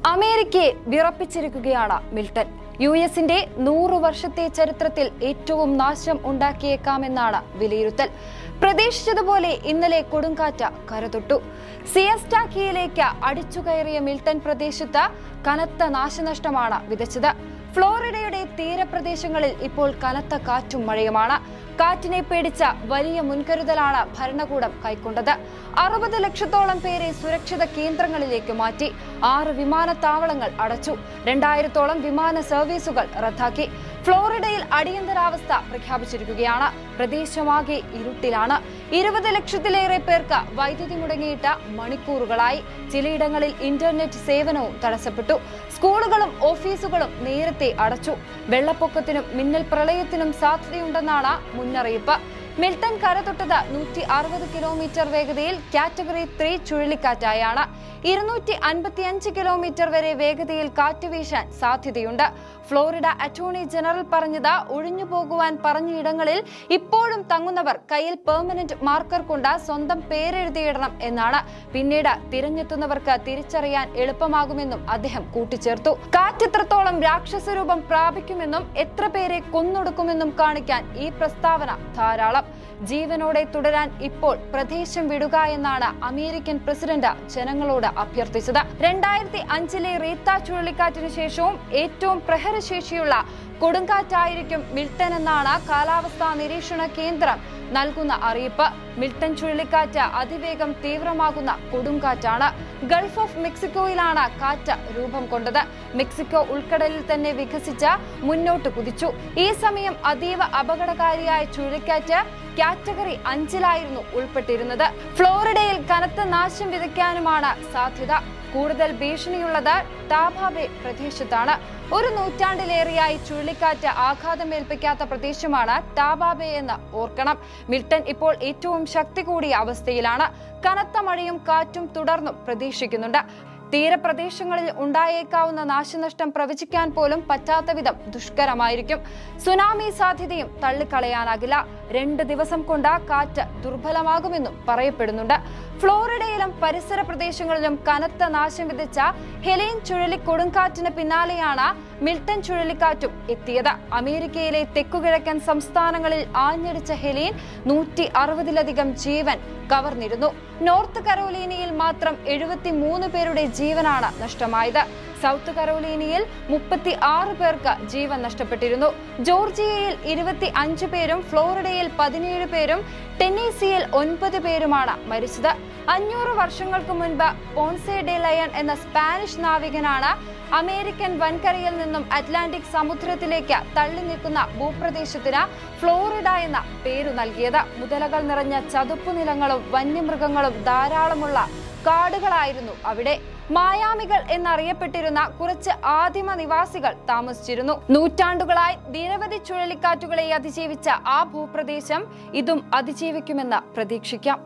അമേരിക്കയെ വിറപ്പിച്ചിരിക്കുകയാണ് Milton U എസിന്റെ നൂറു വർഷത്തെ ചരിത്രത്തിൽ ഏറ്റവും നാശം ഉണ്ടാക്കിയേക്കാമെന്നാണ് വിലയിരുത്തൽ പ്രതീക്ഷിച്ചതുപോലെ ഇന്നലെ കൊടുങ്കാറ്റ് കരതൊട്ടു സിയസ്റ്റാക്കിയിലേക്ക് അടിച്ചുകയറിയ മിൽട്ടൺ പ്രദേശത്ത് കനത്ത നാശനഷ്ടമാണ് വിതച്ചത് ഫ്ലോറിഡയുടെ തീരപ്രദേശങ്ങളിൽ ഇപ്പോൾ കനത്ത കാറ്റും മഴയുമാണ് കാറ്റിനെ പേടിച്ച വലിയ മുൻകരുതലാണ് ഭരണകൂടം കൈക്കൊണ്ടത് അറുപത് ലക്ഷത്തോളം പേരെ സുരക്ഷിത കേന്ദ്രങ്ങളിലേക്ക് മാറ്റി ആറ് വിമാനത്താവളങ്ങൾ അടച്ചു രണ്ടായിരത്തോളം വിമാന സർവീസുകൾ റദ്ദാക്കി ഫ്ലോറിഡയിൽ അടിയന്തരാവസ്ഥ പ്രഖ്യാപിച്ചിരിക്കുകയാണ് പ്രദേശമാകെ ഇരുട്ടിലാണ് ഇരുപത് ലക്ഷത്തിലേറെ പേർക്ക് വൈദ്യുതി മുടങ്ങിയിട്ട് മണിക്കൂറുകളായി ചിലയിടങ്ങളിൽ ഇന്റർനെറ്റ് സേവനവും തടസ്സപ്പെട്ടു സ്കൂളുകളും ഓഫീസുകളും നേരത്തെ അടച്ചു വെള്ളപ്പൊക്കത്തിനും മിന്നൽ പ്രളയത്തിനും സാധ്യതയുണ്ടെന്നാണ് മുന്നറിയിപ്പ് മിൽട്ടൺ കരതൊട്ടത് നൂറ്റി അറുപത് കിലോമീറ്റർ വേഗതയിൽ കാറ്റഗറി ത്രീ ചുഴലിക്കാറ്റായാണ് ഇരുന്നൂറ്റി അൻപത്തിയഞ്ച് കിലോമീറ്റർ വരെ വേഗതയിൽ കാറ്റ് വീശാൻ സാധ്യതയുണ്ട് ഫ്ലോറിഡ അറ്റോർണി ജനറൽ പറഞ്ഞത് ഒഴിഞ്ഞു പോകുവാൻ പറഞ്ഞ ഇടങ്ങളിൽ ഇപ്പോഴും തങ്ങുന്നവർ കയ്യിൽ പെർമനന്റ് മാർക്കർ കൊണ്ട് സ്വന്തം പേരെഴുതിയിടണം എന്നാണ് പിന്നീട് തിരഞ്ഞെത്തുന്നവർക്ക് തിരിച്ചറിയാൻ എളുപ്പമാകുമെന്നും അദ്ദേഹം കൂട്ടിച്ചേർത്തു കാറ്റ് എത്രത്തോളം രാക്ഷസ രൂപം പ്രാപിക്കുമെന്നും എത്ര പേരെ കൊന്നൊടുക്കുമെന്നും കാണിക്കാൻ ഈ പ്രസ്താവന ധാരാളം ജീവനോടെ തുടരാൻ ഇപ്പോൾ പ്രദേശം വിടുക എന്നാണ് അമേരിക്കൻ പ്രസിഡന്റ് ജനങ്ങളോട് അഭ്യർത്ഥിച്ചത് രണ്ടായിരത്തി അഞ്ചിലെ റീത്ത ചുഴലിക്കാറ്റിന് ശേഷവും ഏറ്റവും പ്രഹരശേഷിയുള്ള കൊടുങ്കാറ്റായിരിക്കും മിൽട്ടൺ എന്നാണ് കാലാവസ്ഥാ നിരീക്ഷണ കേന്ദ്രം നൽകുന്ന അറിയിപ്പ് മിൽട്ടൺ ചുഴലിക്കാറ്റ് അതിവേഗം തീവ്രമാകുന്ന കൊടുങ്കാറ്റാണ് ഗൾഫ് ഓഫ് മെക്സിക്കോയിലാണ് കാറ്റ് രൂപം കൊണ്ടത് മെക്സിക്കോ ഉൾക്കടലിൽ തന്നെ വികസിച്ച് മുന്നോട്ട് കുതിച്ചു ഈ സമയം അതീവ അപകടകാരിയായ ചുഴലിക്കാറ്റ് കാറ്റഗറി അഞ്ചിലായിരുന്നു ഉൾപ്പെട്ടിരുന്നത് ഫ്ലോറിഡയിൽ കനത്ത നാശം വിതയ്ക്കാനുമാണ് സാധ്യത കൂടുതൽ ഭീഷണിയുള്ളത് ടാബാബെ പ്രദേശത്താണ് ഒരു നൂറ്റാണ്ടിലേറെയായി ചുഴലിക്കാറ്റ് ആഘാതമേൽപ്പിക്കാത്ത പ്രദേശമാണ് ടാബാബെ എന്ന് ഓർക്കണം മിൽട്ടൺ ഇപ്പോൾ ഏറ്റവും ശക്തി കൂടിയ അവസ്ഥയിലാണ് കനത്ത മഴയും കാറ്റും തുടർന്നും പ്രതീക്ഷിക്കുന്നുണ്ട് തീരപ്രദേശങ്ങളിൽ ഉണ്ടായേക്കാവുന്ന നാശനഷ്ടം പ്രവചിക്കാൻ പോലും പറ്റാത്ത വിധം ദുഷ്കരമായിരിക്കും സുനാമി സാധ്യതയും തള്ളിക്കളയാനാകില്ല രണ്ട് ദിവസം കൊണ്ട് കാറ്റ് ദുർബലമാകുമെന്നും പറയപ്പെടുന്നുണ്ട് ഫ്ലോറിഡയിലും പരിസര പ്രദേശങ്ങളിലും കനത്ത നാശം വിതച്ച ഹെലീൻ ചുഴലി കൊടുങ്കാറ്റിന് പിന്നാലെയാണ് മിൽട്ടൺ ചുഴലിക്കാറ്റും എത്തിയത് അമേരിക്കയിലെ തെക്കുകിഴക്കൻ സംസ്ഥാനങ്ങളിൽ ആഞ്ഞടിച്ച ഹെലീൻ നൂറ്റി അറുപതിലധികം ജീവൻ കവർന്നിരുന്നു നോർത്ത് കരോലീനയിൽ മാത്രം എഴുപത്തി മൂന്ന് പേരുടെ ജീവനാണ് നഷ്ടമായത് സൗത്ത് കരോലീനയിൽ മുപ്പത്തി ആറ് പേർക്ക് ജീവൻ നഷ്ടപ്പെട്ടിരുന്നു ജോർജിയയിൽ ഇരുപത്തി അഞ്ച് പേരും ഫ്ലോറിഡയിൽ പതിനേഴ് പേരും ടെന്നീസിയിൽ ഒൻപത് പേരുമാണ് മരിച്ചത് അഞ്ഞൂറ് വർഷങ്ങൾക്ക് മുൻപ് പോൺസെ ഡെ ലയൺ എന്ന സ്പാനിഷ് നാവികനാണ് അമേരിക്കൻ വൻകരയിൽ നിന്നും അറ്റ്ലാന്റിക് സമുദ്രത്തിലേക്ക് തള്ളി നിൽക്കുന്ന ഭൂപ്രദേശത്തിന് ഫ്ലോറിഡ എന്ന പേരു നൽകിയത് മുതലകൾ നിറഞ്ഞ ചതുപ്പു നിലങ്ങളും വന്യമൃഗങ്ങളും ധാരാളമുള്ള കാടുകളായിരുന്നു അവിടെ മായാമികൾ എന്നറിയപ്പെട്ടിരുന്ന കുറച്ച് ആദിമ നിവാസികൾ താമസിച്ചിരുന്നു നൂറ്റാണ്ടുകളായി നിരവധി ചുഴലിക്കാറ്റുകളെ അതിജീവിച്ച ആ ഭൂപ്രദേശം ഇതും അതിജീവിക്കുമെന്ന് പ്രതീക്ഷിക്കാം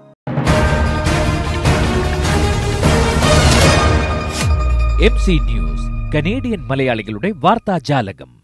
എം സി ന്യൂസ് കനേഡിയൻ മലയാളികളുടെ വാർത്താജാലകം